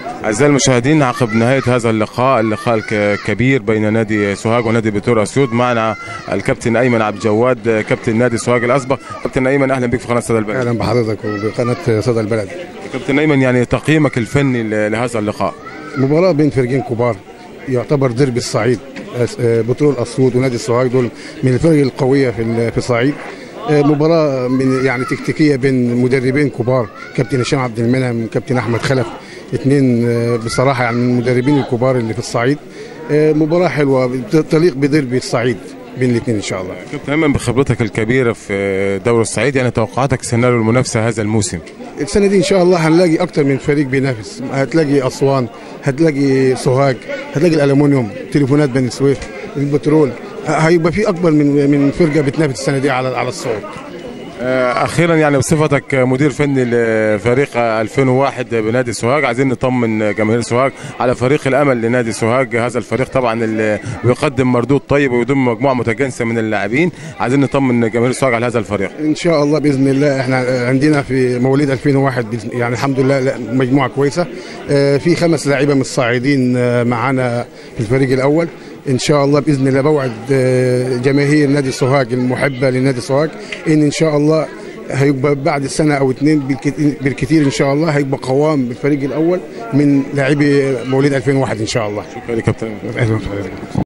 أعزائي المشاهدين عقب نهاية هذا اللقاء اللقاء الكبير بين نادي سوهاج ونادي بترول أسيوط معنا الكابتن أيمن عبد الجواد كابتن نادي سوهاج الأسبق كابتن أيمن أهلا بك في قناة صدى البلد اهلا بحضرتك وبقناه صدى البلد كابتن أيمن يعني تقييمك الفني ل- لهذا اللقاء مباراه بين فريقين كبار يعتبر ديربي الصعيد أس- آه، بترول اسيوط ونادي السوهاج دول من الفرق القويه في ال- في الصعيد آه، مباراه من يعني تكتيكيه بين مدربين كبار كابتن هشام عبد المنعم وكابتن احمد خلف اثنين آه، بصراحه يعني من المدربين الكبار اللي في الصعيد آه، مباراه حلوه بت- تليق بديربي الصعيد بين الاثنين ان شاء الله كابتن أيمن بخبرتك الكبيرة في دوري الصعيد يعني توقعاتك سيناريو المنافسة هذا الموسم السنه دي ان شاء الله هنلاقي اكتر من فريق بينافس هتلاقي اسوان هتلاقي سوهاج هتلاقي الالومنيوم تليفونات بني سويف البترول ه- هيبقى في اكبر من من فرقه بتنافس السنه دي على على الصعود آه، اخيرا يعني بصفتك مدير فني لفريق 2001 بنادي سوهاج عايزين نطمن جماهير سوهاج على فريق الامل لنادي سوهاج هذا الفريق طبعا اللي بيقدم مردود طيب ويضم مجموعه متجانسه من اللاعبين عايزين نطمن جماهير سوهاج على هذا الفريق ان شاء الله باذن الله احنا عندنا في مواليد 2001 بإذن- يعني الحمد لله لا، مجموعه كويسه آه، في خمس لاعيبه من الصاعدين آه، معانا في الفريق الاول ان شاء الله باذن الله بوعد آه، جماهير نادي سوهاج المحبه لنادي سوهاج ان ان شاء الله هيبقى بعد سنه او اثنين بالكت- بالكثير ان شاء الله هيبقى قوام بالفريق الاول من لاعبي مواليد 2001 ان شاء الله شكرا لك كابتن اهلا وسهلا